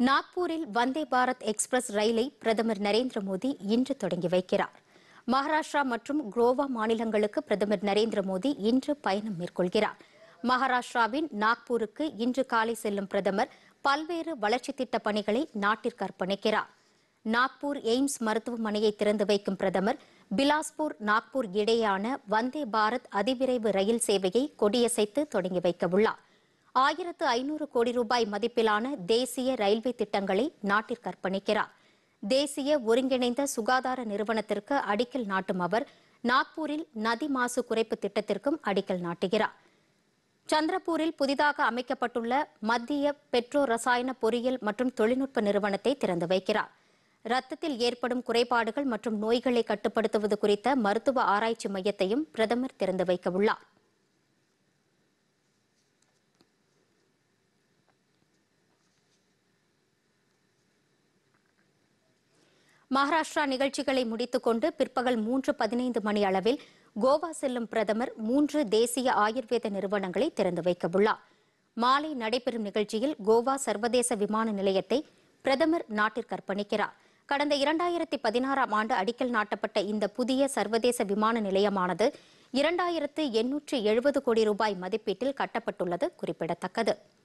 நாக்பூரில் வந்தே பாரத் எக்ஸ்பிரஸ் ரயிலை பிரதமர் நரேந்திர மோடி இன்று தொடங்கி வைக்கிறார் மகாராஷ்டிரா மற்றும் கோவா மாநிலங்களுக்கு பிரதமர் நரேந்திர மோடி இன்று பயணம் மேற்கொள்கிறார் மகாராஷ்டிராவின் நாக்பூருக்கு இன்று காலை செல்லும் பிரதமர் பல்வேறு வளர்ச்சித் திட்டப் பணிகளை நாட்டிற்கு அர்ப்பணிக்கிறார் நாக்பூர் எய்ம்ஸ் மருத்துவமனையை திறந்து வைக்கும் பிரதமர் பிலாஸ்பூர் நாக்பூர் இடையேயான வந்தே பாரத் அதிவிரைவு ரயில் சேவையை கொடியசைத்து தொடங்கி வைக்க உள்ளார் ஆயிரத்து ஐநூறு கோடி ரூபாய் மதிப்பிலான தேசிய ரயில்வே திட்டங்களை நாட்டிற்கு அர்ப்பணிக்கிறார் தேசிய ஒருங்கிணைந்த சுகாதார நிறுவனத்திற்கு அடிக்கல் நாட்டும் அவர் நாக்பூரில் நதி மாசு குறைப்பு திட்டத்திற்கும் அடிக்கல் நாட்டுகிறார் சந்திரபூரில் புதிதாக அமைக்கப்பட்டுள்ள மத்திய பெட்ரோ ரசாயன பொறியியல் மற்றும் தொழில்நுட்ப நிறுவனத்தை திறந்து வைக்கிறார் ரத்தத்தில் ஏற்படும் குறைபாடுகள் மற்றும் நோய்களை கட்டுப்படுத்துவது குறித்த மருத்துவ ஆராய்ச்சி மையத்தையும் பிரதமர் திறந்து வைக்க உள்ளார் மகாராஷ்டிரா நிகழ்ச்சிகளை முடித்துக் கொண்டு பிற்பகல் மூன்று பதினைந்து மணி அளவில் கோவா செல்லும் பிரதமர் மூன்று தேசிய ஆயுர்வேத நிறுவனங்களை திறந்து வைக்க உள்ளார் மாலை நடைபெறும் நிகழ்ச்சியில் கோவா சர்வதேச விமான நிலையத்தை பிரதமர் நாட்டிற்கு அர்ப்பணிக்கிறார் கடந்த இரண்டாயிரத்தி பதினாறாம் ஆண்டு அடிக்கல் நாட்டப்பட்ட இந்த புதிய சர்வதேச விமான நிலையமானது இரண்டாயிரத்து எண்ணூற்று எழுபது கோடி ரூபாய் மதிப்பீட்டில் கட்டப்பட்டுள்ளது குறிப்பிடத்தக்கது